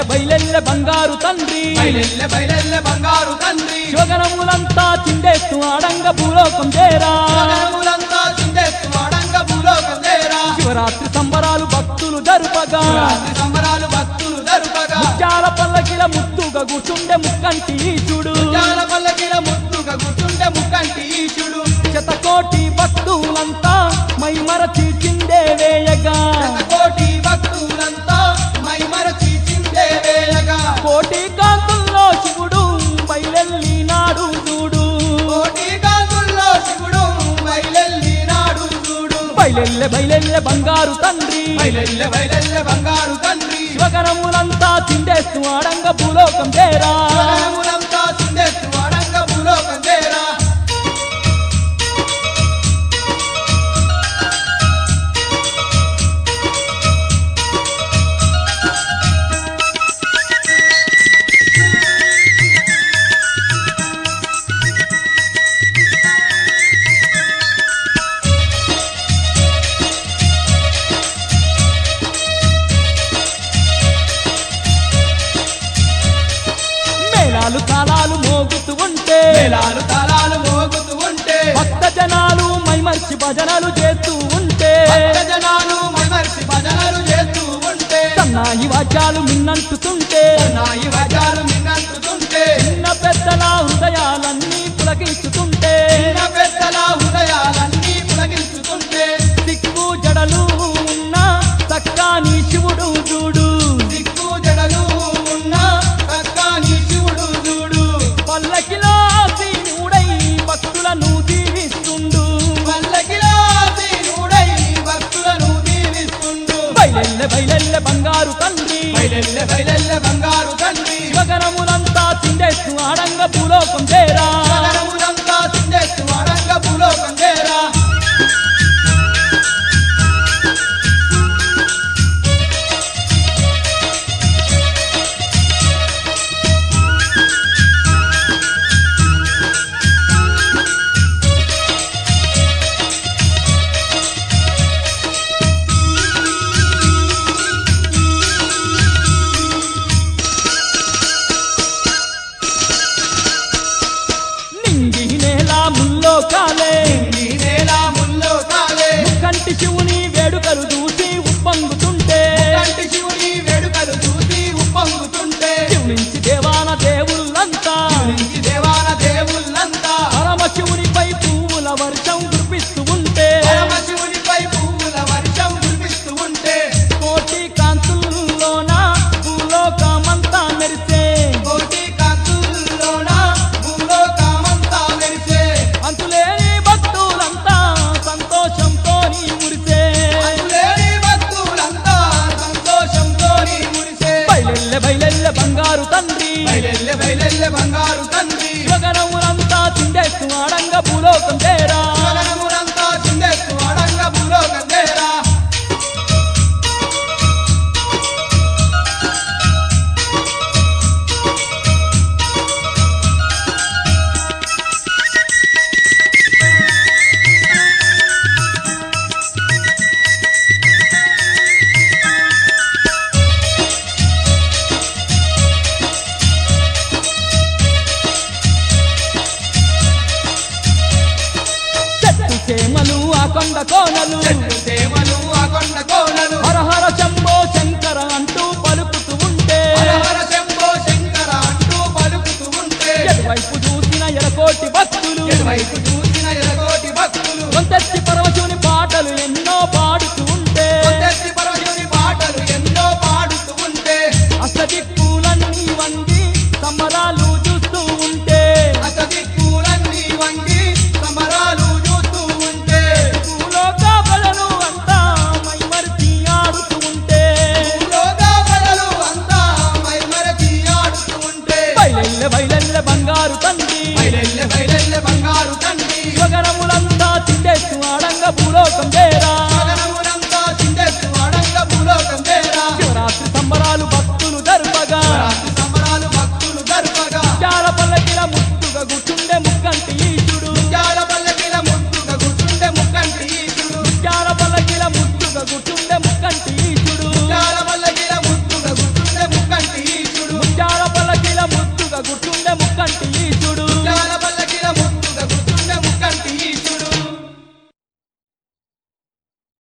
బయలెల్లె బంగారు తండ్రి బయలెల్లె బయలెల్లె బంగారు తండ్రి శోగనములంతా చిందేస్తూ ఆడంగ భూలోకం చేరా జగములంతా చిందేస్తు వాడంగ భూలోకం చేరా శివరాత్రి సంబరాలు భక్తులు జరుపగా రాత్రి సంబరాలు భక్తులు జరుపగా ముత్యాల పల్లకిల ముత్తుగా కూర్చుండే ముక్కంటి ఈశుడు జాల పల్లకిల ముత్తుగా కూర్చుంటే ముక్కంటి ఈశుడు శతకోటి భక్తులంతా మైమరచి చిందే వేయగా కోటి భక్తులంతా మై మరచి చిందే వేయగా కోటి కాంతుల్లో శివుడు బయలెల్లి నాడు చూడు కోటి కాంతుల్లో శివుడు బయలెల్లి నాడు చూడు బయలెల్లె బయలెల్లె బంగారు తండ్రి బయలెల్లె బయలెల్లె బంగారు తండ్రి శివగణములంతా చిందేస్తూ ఆడంగ భూలోకం చేరా జగములంతా చిందేస్తు వాడంగ భూలోకం చేరా మేళాలు కాలాలు మోగుతూ ఉంటే మేళాలు తాళాలు మోగుతూ ఉంటే భక్త జనాలు మైమర్చి భజనలు చేస్తూ ఉంటే భక్త జనాలు మైమర్చి భజనలు చేస్తూ ఉంటే సన్నాయి వాద్యాలు మిన్నంటుతుంటే నాయి వజాలు మిన్నంటుతుంటే చిన్న పెద్దల హృదయాలన్నీ పులకించుతుంటే చిన్న పెద్దల హృదయాలన్నీ పులకించుతుంటే దిక్కు జడలు ఉన్న చక్కాని శివుడు చూడు దిక్కు జడలు ఉన్న చక్కని శివుడు చూడు పల్లకిలో సీనుడై భక్తులను దీవిస్తుండు పల్లకిలో దీనుడై భక్తులను దీవిస్తుండు బయలెల్లె బయలెల్లె బంగారు తండ్రి బయలెల్లె బయలెల్లె బంగారు తండ్రి శివగణములంతా చిందేస్తూ ఆడంగ భూలోకం చేరా జగములంతా చిందేస్తు వాడంగ భూలోకం చేరా నింగి నేల ముల్లో కాలే ఈ నేల ముల్లో కాలే కంటి శివుని వేడుకలు చూసి ఉప్పొంగుతుంటే కంటి శివుని వేడుకలు చూసి ఉప్పొంగుతుంటే శివునించి దేవాన దేవుళ్ళంతా శివునికి దేవాన దేవుళ్ళంతా పరమ శివునిపై పువ్వుల వర్షం కురిపిస్తూ ఉంటే పరమశివునిపై పువ్వుల వర్షం కురిపిస్తూ ఉంటే కోటి కాంతుల్లోన భూలోకమంతా మెరిసే కోటి కాంతుల్లోన భూలోకమంతా మెరిసే అంతులేని భక్తులంతా సంతోషంతో మురిసే అందులేని భక్తులంతా సంతోషంతో మురిసే బయలెల్లె బయలెల్లె బంగారు తండ్రి బయలెల్లె బయలెల్లె బంగారు తండ్రి శివగణములంతా చిందేస్తూ ఆడంగ భూలోకం చేరా జగనమునంతా చిందేస్తూ అడంగ భూలోకం చేరా చెట్టు చేమలు ఆ కొండ కోనలు చెట్టు సేవలు ఆ కొండ కోనలు హరహర శంభో శంకర అంటూ పలుకుతూ ఉంటే హరహర శంభో శంకర అంటూ పలుకుతూ ఉంటే ఎటువైపు చూసిన ఎరకోటి భక్తులు ఎటువైపు చూసిన ఎరగోటి భక్తులు కొంతెత్తి పరవశుని పాటలు ఎన్నో పాడుతూ ఉంటే కొత్తెత్తి పరమశివుని పాటలు ఎన్నో పాడుతూ ఉంటే అసదిక్కులన్నీ వంగి సంబరాలు చూస్తూ ఉంటే అసదిక్కులన్నీ వంగి సమరాలు చూస్తూ ఉంటే భూలోక ప్రజలు అంతా మైమరిచి ఆడుతూ ఉంటే భూలోక ప్రజలు అంతా మైమరచి ఆడుతూ ఉంటే బయలెల్లె బయలెల్లె బంగారు తండ్రి బయలెల్లె బయలెల్లె బంగారు తండ్రి